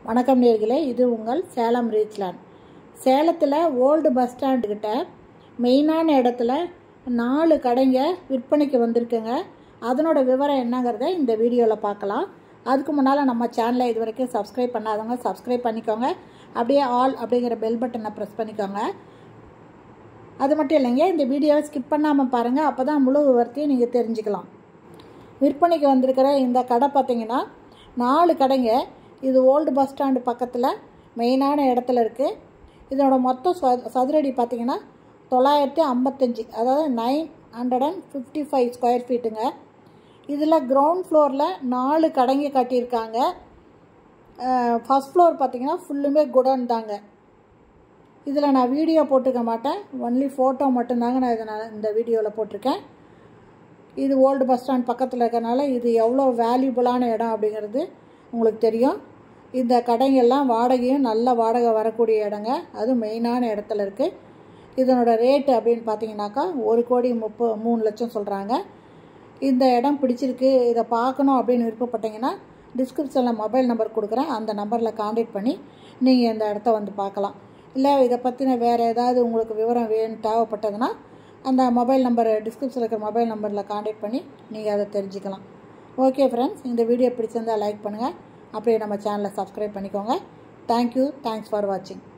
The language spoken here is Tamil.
வணக்கம் நேர்களே இது உங்கள் சேலம் ரீச்லேண்ட் சேலத்தில் ஓல்டு பஸ் ஸ்டாண்டுக்கிட்ட மெயினான இடத்துல நாலு கடைங்க விற்பனைக்கு வந்திருக்குங்க அதனோட விவரம் என்னங்கிறத இந்த வீடியோவில் பார்க்கலாம் அதுக்கு முன்னால் நம்ம சேனலை இது வரைக்கும் சப்ஸ்கிரைப் பண்ணாதவங்க சப்ஸ்கிரைப் பண்ணிக்கோங்க அப்படியே ஆல் அப்படிங்கிற பெல் பட்டனை ப்ரெஸ் பண்ணிக்கோங்க அது மட்டும் இல்லைங்க இந்த வீடியோவை ஸ்கிப் பண்ணாமல் பாருங்கள் அப்போ தான் முழு விவரத்தையும் நீங்கள் தெரிஞ்சுக்கலாம் விற்பனைக்கு வந்திருக்கிற இந்த கடை பார்த்தீங்கன்னா நாலு கடைங்க இது ஓல்டு பஸ் ஸ்டாண்டு பக்கத்தில் மெயினான இடத்துல இருக்குது இதோட மொத்த ச சதுரடி பார்த்தீங்கன்னா தொள்ளாயிரத்தி ஐம்பத்தஞ்சு அதாவது nine hundred and fifty five square ஃபீட்டுங்க இதில் கிரவுண்ட் ஃப்ளோரில் நாலு கடைங்க கட்டியிருக்காங்க ஃபஸ்ட் ஃப்ளோர் பார்த்தீங்கன்னா ஃபுல்லுமே குடோன் தாங்க இதில் நான் வீடியோ போட்டிருக்க மாட்டேன் ஒன்லி ஃபோட்டோ மட்டும்தாங்க நான் இதை நான் இந்த வீடியோவில் போட்டிருக்கேன் இது ஓல்டு பஸ் ஸ்டாண்ட் பக்கத்தில் இருக்கறனால இது எவ்வளோ வேல்யூபுளான இடம் அப்படிங்கிறது உங்களுக்கு தெரியும் இந்த கடைங்கெல்லாம் வாடகையும் நல்ல வாடகை வரக்கூடிய இடங்க அது மெயினான இடத்துல இருக்குது இதனோட ரேட்டு அப்படின்னு பார்த்தீங்கன்னாக்கா ஒரு கோடி முப்ப மூணு லட்சம் சொல்கிறாங்க இந்த இடம் பிடிச்சிருக்கு இதை பார்க்கணும் அப்படின்னு விருப்பப்பட்டீங்கன்னா டிஸ்கிரிப்ஷனில் மொபைல் நம்பர் கொடுக்குறேன் அந்த நம்பரில் காண்டாக்ட் பண்ணி நீங்கள் இந்த இடத்த வந்து பார்க்கலாம் இல்லை இதை பற்றின வேறு ஏதாவது உங்களுக்கு விவரம் வேணும் தேவைப்பட்டதுன்னா அந்த மொபைல் நம்பர் டிஸ்கிரிப்ஷனில் இருக்கிற மொபைல் நம்பரில் காண்டாக்ட் பண்ணி நீங்கள் அதை தெரிஞ்சுக்கலாம் ஓகே ஃப்ரெண்ட்ஸ் இந்த வீடியோ பிடிச்சிருந்தால் லைக் பண்ணுங்கள் அப்படியே நம்ம சேனலை சப்ஸ்கிரைப் பண்ணிக்கோங்க தேங்க்யூ தேங்க்ஸ் ஃபார் வாட்சிங்